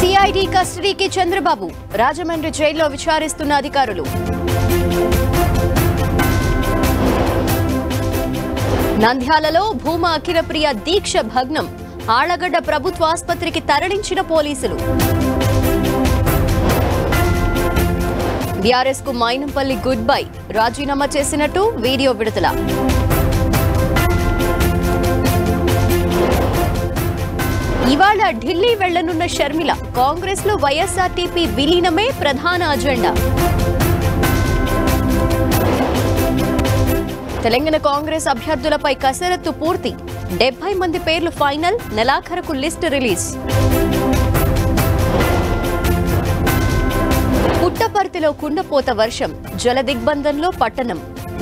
CID కస్టడీకి చంద్రబాబు రాజమండ్రి జైల్లో విచారిస్తున్న అధికారులు నంద్యాలలో భూమా అఖిలప్రియ దీక్ష భగ్నం ఆళ్లగడ్డ ప్రభుత్వ ఆసుపత్రికి తరలించిన పోలీసులు బీఆర్ఎస్ కు మైనంపల్లి గుడ్ బై రాజీనామా చేసినట్టు వీడియో విడుదల ఇవాళ ఢిల్లీ వెళ్లనున్న షర్మిల కాంగ్రెస్ లో వైఎస్ఆర్టీపీ విలీనమే ప్రధాన అజెండా తెలంగాణ కాంగ్రెస్ అభ్యర్థులపై కసరత్తు పూర్తి డెబ్బై మంది పేర్లు ఫైనల్ నెలాఖరుకు లిస్టు రిలీజ్ పుట్టపర్తిలో కుండపోత వర్షం జల దిగ్బంధంలో పట్టణం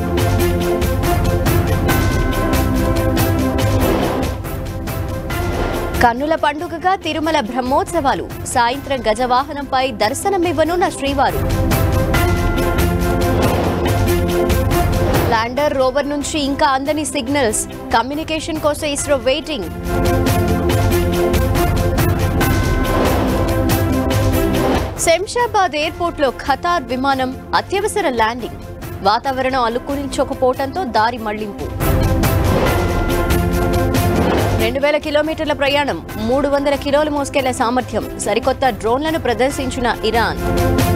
కన్నుల పండుగగా తిరుమల బ్రహ్మోత్సవాలు సాయంత్రం గజవాహనంపై దర్శనమివ్వనున్న శ్రీవారు ల్యాండర్ రోవర్ నుంచి ఇంకా అందని సిగ్నల్స్ కమ్యూనికేషన్ కోసం ఇస్రో వెయిటింగ్ శంషాబాద్ ఎయిర్పోర్ట్ లో ఖతార్ విమానం అత్యవసర ల్యాండింగ్ వాతావరణం అలుకురించకపోవడంతో దారి మళ్లింపు రెండు వేల కిలోమీటర్ల ప్రయాణం మూడు వందల కిలోలు మోసుకెళ్లే సామర్థ్యం సరికొత్త డ్రోన్లను ప్రదర్శించిన ఇరాన్